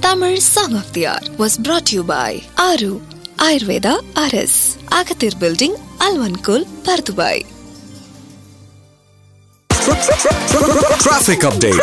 Tamil Song of the Hour was brought to you by Aru Ayurveda RS, Agathir Building, Alvankul, Pardubai. Traffic update.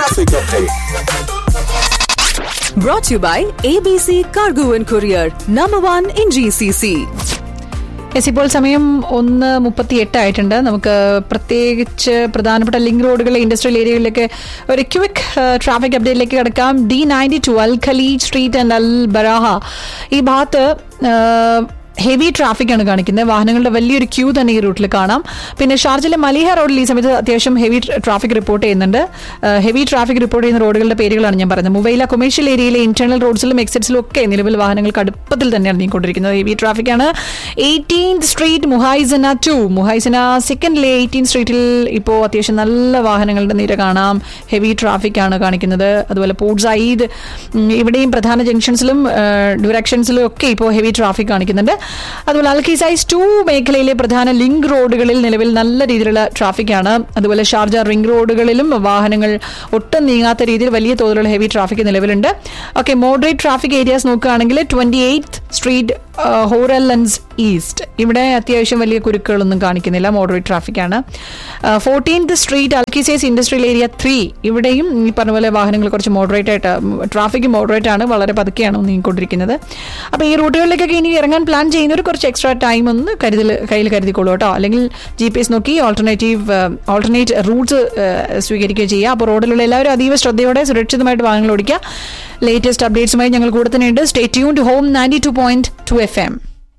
Brought to you by ABC Cargo and Courier, number one in GCC. Yes ഇപ്പോൾ സമയം ഒന്ന് മുപ്പത്തി എട്ടായിട്ടുണ്ട് നമുക്ക് പ്രത്യേകിച്ച് പ്രധാനപ്പെട്ട link റോഡുകളിലെ industrial ഏരിയകളിലേക്ക് ഒരു quick traffic അപ്ഡേറ്റിലേക്ക് കിടക്കാം D ninety two Al Khaleej street and Al Baraha ഈ ഭാഗത്ത് ഹെവി ട്രാഫിക് ആണ് കാണിക്കുന്നത് വാഹനങ്ങളുടെ വലിയൊരു ക്യൂ തന്നെ ഈ റൂട്ടിൽ കാണാം പിന്നെ ഷാർജിലെ മലിഹ റോഡിൽ ഈ സമയത്ത് അത്യാവശ്യം ഹെവി ട്രാഫിക് റിപ്പോർട്ട് ചെയ്യുന്നുണ്ട് ഹെവി ട്രാഫിക് റിപ്പോർട്ട് ചെയ്യുന്ന റോഡുകളുടെ പേരുകളാണ് ഞാൻ പറയുന്നത് മുംബൈയിലെ കൊമേഴ്ഷ്യൽ ഏരിയയിലെ ഇന്റേണൽ റോഡ്സിലും എക്സിറ്റ്സിലും ഒക്കെ നിലവിൽ വാഹനങ്ങൾ കടുപ്പത്തിൽ തന്നെയാണ് നീങ്ങിക്കൊണ്ടിരിക്കുന്നത് ഹെവി ട്രാഫിക് ആണ് eighteen street Muhaisnah two Muhaisnah സെക്കൻഡിലെ എയ്റ്റീൻ സ്ട്രീറ്റിൽ ഇപ്പോൾ അത്യാവശ്യം നല്ല വാഹനങ്ങളുടെ നിര കാണാം ഹെവി ട്രാഫിക് ആണ് കാണിക്കുന്നത് അതുപോലെ പോർട്ട് സയ്യിദ് ഉം, ഇവിടെയും പ്രധാന ജംഗ്ഷൻസിലും ഡയറക്ഷൻസിലും ഒക്കെ ഇപ്പോൾ ഹെവി ട്രാഫിക് കാണിക്കുന്നുണ്ട് അതുപോലെ അൽക്കിസൈസ് ടു മേഖലയിലെ പ്രധാന ലിങ്ക് റോഡുകളിൽ നിലവിൽ നല്ല രീതിയിലുള്ള ട്രാഫിക് ആണ് അതുപോലെ ഷാർജ റിംഗ് റോഡുകളിലും വാഹനങ്ങൾ ഒട്ടും നീങ്ങാത്ത രീതിയിൽ വലിയ തോതിലുള്ള ഹെവി ട്രാഫിക് നിലവിലുണ്ട് ഓക്കെ മോഡറേറ്റ് ട്രാഫിക് ഏരിയാസ് നോക്കുകയാണെങ്കിൽ twenty eighth street Hor Al Anz east ഇവിടെ അത്യാവശ്യം വലിയ കുരുക്കുകളൊന്നും കാണിക്കുന്നില്ല മോഡറേറ്റ് ട്രാഫിക് ആണ് fourteenth street Al Qusais industrial area three ഇവിടെയും ഈ പറഞ്ഞ പോലെ വാഹനങ്ങൾ കുറച്ച് മോഡറേറ്റ് ആയിട്ട് ട്രാഫിക് മോഡറേറ്റ് ആണ് വളരെ പതുക്കെയാണ് നീങ്ങിക്കൊണ്ടിരിക്കുന്നത് അപ്പോൾ ഈ റൂട്ടുകളിലേക്കൊക്കെ ഇനി ഇറങ്ങാൻ പ്ലാൻ ചെയ്യുന്നവർ കുറച്ച് എക്സ്ട്രാ ടൈം ഒന്ന് കരുതൽ കയ്യിൽ കരുതിക്കോളൂ കേട്ടോ അല്ലെങ്കിൽ ജി പി എസ് നോക്കി ഓൾട്ടർനേറ്റീവ് ഓൾട്ടർനേറ്റ് റൂട്ട്സ് സ്വീകരിക്കുകയോ ചെയ്യുക അപ്പോൾ റോഡിലുള്ള എല്ലാവരും അതീവ ശ്രദ്ധയോടെ സുരക്ഷിതമായിട്ട് വാഹനങ്ങൾ ഓടിക്കുക ലേറ്റസ്റ്റ് അപ്ഡേറ്റ്സുമായി ഞങ്ങൾ കൂടെ തന്നെയുണ്ട് stay tune to home ninety two point two F M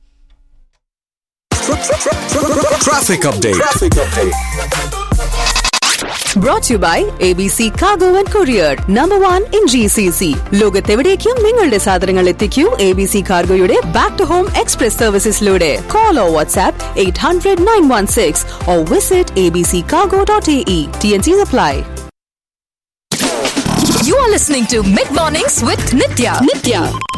Traffic update. Brought to you by ABC Cargo and Courier, number one in GCC. ലോകത്തെവിടേക്കും നിങ്ങളുടെ സാധനങ്ങൾ എത്തിക്കൂ എ ബി സി കാർഗോയുടെ ബാക്ക് ടു ഹോം എക്സ്പ്രസ് സർവീസസിലൂടെ call or WhatsApp eight hundred nine one six or visit A B C cargo dot A E T N C apply You are listening to Mid Mornings with Nitya. Nitya.